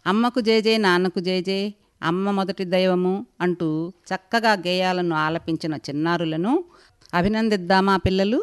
అమ్మకు జేజే నాన్నకు జేజే అమ్మ మొదటి దైవము అంటూ చక్కగా గేయాలను ఆలపించిన చిన్నారులను అభినందిద్దామా పిల్లలు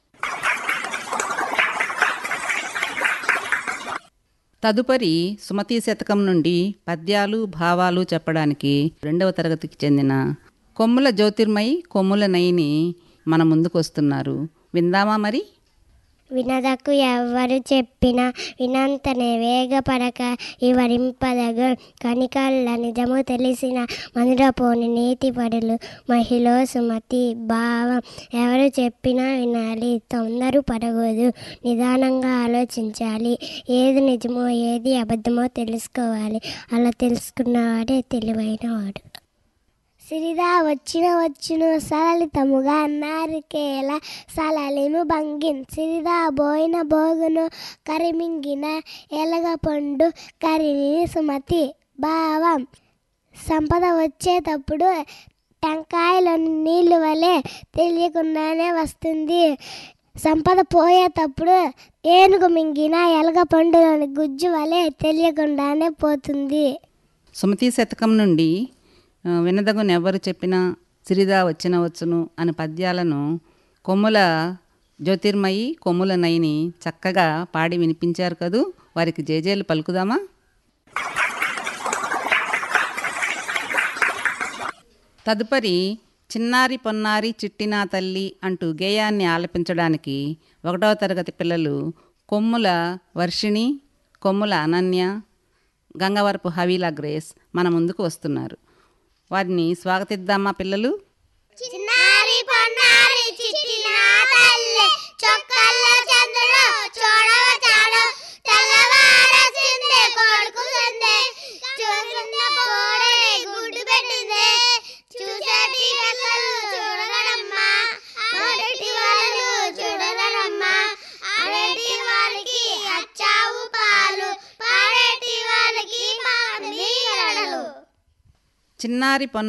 తదుపరి సుమతి శతకం నుండి పద్యాలు భావాలు చెప్పడానికి రెండవ తరగతికి చెందిన కొమ్ముల జ్యోతిర్మయి కొమ్ముల నయిని మన ముందుకు వస్తున్నారు విందామా మరి వినదకు ఎవ్వరు చెప్పిన వినంతనే వేగపడక ఇవరింపదగ కనికల్ల నిజము తెలిసిన మధురపోని నీతి పడులు మహిళ సుమతి భావం ఎవరు చెప్పినా వినాలి తొందర పడకూడదు నిదానంగా ఆలోచించాలి ఏది నిజమో ఏది అబద్ధమో తెలుసుకోవాలి అలా తెలుసుకున్నవాడే తెలివైనవాడు సిరిదా వచ్చిన వచ్చును సలలితముగా అన్నారికేల సలలిను భంగిన్ సిరిదా బోయిన బోగును కరిమింగిన ఎలగ పండు కరిని సుమతి భావం సంపద వచ్చేటప్పుడు టెంకాయలోని నీళ్ళు వలె తెలియకుండానే వస్తుంది సంపద పోయేటప్పుడు ఏనుగు మింగిన ఎలగ పండులోని గుజ్జు వలె తెలియకుండానే పోతుంది సుమతి శతకం నుండి ఆ, వినదగునెవ్వరు చెప్పినా సిరిదా వచ్చిన వచ్చును అని పద్యాలను కొమ్ముల జ్యోతిర్మయి కొమ్ముల నయిని చక్కగా పాడి వినిపించారు కదూ వారికి జేజేలు పలుకుదామా తదుపరి చిన్నారి పొన్నారి చిట్టినా తల్లి అంటూ గేయాన్ని ఆలపించడానికి ఒకటవ తరగతి పిల్లలు కొమ్ముల వర్షిణి కొమ్ముల అనన్య గంగవరపు హవీలా గ్రేస్ మన ముందుకు వస్తున్నారు వారిని స్వాగతిద్దామా పిల్లలు చిన్నారి పొన్నారి చిట్టిన తల్లి చొక్కల్లో చంద్రుడు చూడవ చాడు తెల్లవారసిందే కొడుకు సందే చూసుకున్న కోడలి గుడ్డు పెట్టిందే చూసేటి పిల్లలు చూడగడమ్మా ఆడేటి వాళ్ళు చూడగడమ్మా ఆడేటి వాళ్ళకి అచ్చావు పాలు పాడేటి వాళ్ళకి మామిడి గడలు చిన్నారి పొన్న